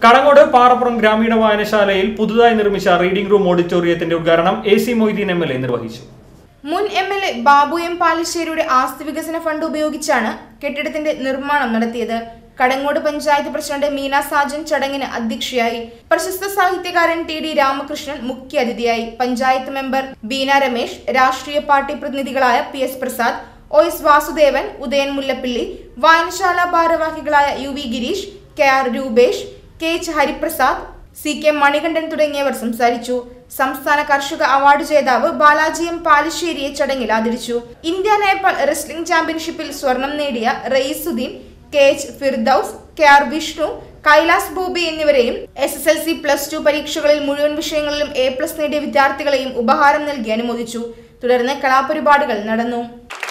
കടങ്ങോട് പാറപ്പുറം ഗ്രാമീണ വായനശാലയിൽ പുതുതായി നിർമ്മിച്ച റീഡിംഗ് റൂം ഓഡിറ്റോറിയത്തിന്റെ ഉദ്ഘാടനം A C Moideen M L A നിർവഹിച്ചു മുൻ M L A Babu M പാലശ്ശേരിയുടെ ആസ്തി വികസന ഫണ്ട് ഉപയോഗിച്ചാണ് കെട്ടിടത്തിന്റെ നിർമ്മാണം നടത്തിയത് കടങ്ങോട് പഞ്ചായത്ത് പ്രസിഡന്റ് മീന സാജൻ ചടങ്ങിന് അധ്യക്ഷയായി പ്രശസ്ത സാഹിത്യകാരൻ ടി ഡി രാമകൃഷ്ണൻ മുഖ്യാതിഥിയായി പഞ്ചായത്ത് മെമ്പർ ബീന രമേശ് രാഷ്ട്രീയ പാർട്ടി പ്രതിനിധികളായ P S Prasad O S Vasudevan Udayan Mullappally വായനശാല ഭാരവാഹികളായ U V Girish K R Rupesh K H Hariprasad C K Manikandan തുടങ്ങിയവർ സംസാരിച്ചു സംസ്ഥാന കർഷക അവാർഡ് ജേതാവ് ബാലാജി എം പാലിശ്ശേരിയെ ചടങ്ങിൽ ആദരിച്ചു ഇന്ത്യ നേപ്പാൾ റെസ്ലിംഗ് ചാമ്പ്യൻഷിപ്പിൽ സ്വർണം നേടിയ Rayeesuddeen K H Firdous K R Vishnu Kailas Bobby എന്നിവരെയും S S L C plus two പരീക്ഷകളിൽ മുഴുവൻ വിഷയങ്ങളിലും എ പ്ലസ് നേടിയ വിദ്യാർത്ഥികളെയും ഉപഹാരം നൽകി അനുമോദിച്ചു തുടർന്ന് കലാപരിപാടികൾ നടന്നു